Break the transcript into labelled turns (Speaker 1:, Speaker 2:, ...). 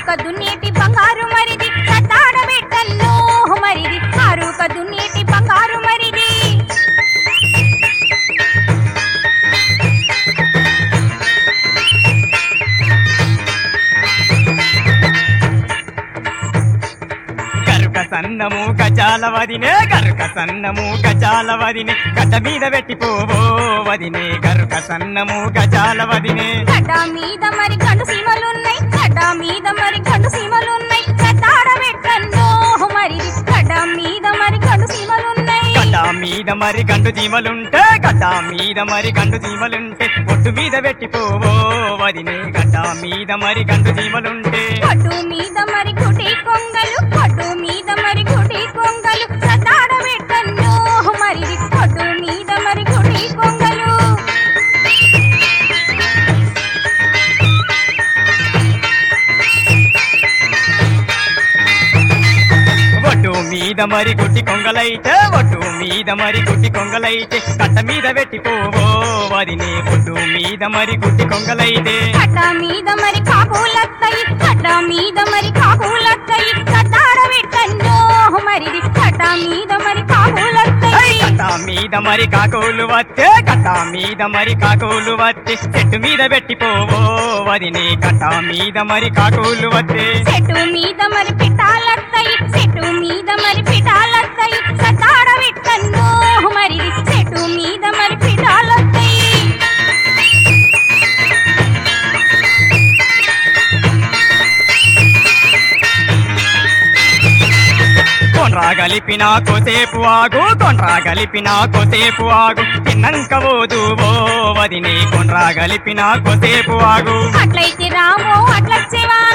Speaker 1: ఆరుక దున్నేటి బంగారు మరిది సత్తాడబెట్టల్లో మరిది ఆరుక దున్నేటి బంగారు మరిది
Speaker 2: గరుక సన్నము గజాల వదినే గరుక సన్నము గజాల వదినే గడ్డ మీద పెట్టిపోవో వదినే గరుక సన్నము గజాల వదినే
Speaker 1: గడ్డ మీద మరి గండు సీమలున్నాయి గడ్డ మీద మరి గండు సీమలున్నాయి సత్తాడబెట్టల్లో మరిది గడ్డ మీద మరి గండు సీమలున్నాయి
Speaker 2: గడ్డ మీద మరి గండు జీమలుంటే గడ్డ మీద మరి గండు జీమలుంటే ఒట్టు మీద పెట్టిపోవో వదినే గడ్డ మీద మరి గండు జీమలుంటే
Speaker 1: పట్టు మీద మరి కుటి కొంగలు పట్టు మీద మరి కుటి కొంగలు సతాడబెట్టను మరి పట్టు మీద మరి కుటి కొంగలు
Speaker 2: ఒడ్డు మీద మరి గుడ్డి కొంగలైతే ఒడ్డు మీద మరి గుడ్డి కొంగలైతే కట్ట మీద పెట్టిపోవో వదినే ఒడ్డు మీద మరి గుడ్డి కొంగలైతే
Speaker 1: కట్ట మీద మరి కాకులత్తయి కట్ట మీద మరి కాకులత్తయి సతాడబెట్టను మరి కట్ట మీద మరి
Speaker 2: ఐ
Speaker 1: కాకులత్తయి
Speaker 2: కట్ట మీద మరి కాకులు వస్తే కట్ట మీద మరి కాకులు వస్తే చెట్టు మీద పెట్టిపోవో వదినే కట్ట మీద మరి కాకులు వస్తే
Speaker 1: చెట్టు మీద మరి పిటాలత్తయి చెట్టు మీద మరి పిటాలత్తయి సతాడబెట్టను మరి చెట్టు మీద మరి పిటాలత్తయి
Speaker 2: కొండ్రా గలిపిన కోసేపు ఆగు కొండ్రా గలిపిన కోసేపు ఆగు తిన్నంక పోదు ఓ వదినే కొండ్రా గలిపిన కోసేపు ఆగు
Speaker 1: అట్లయితే రాము అట్లొచ్చేవా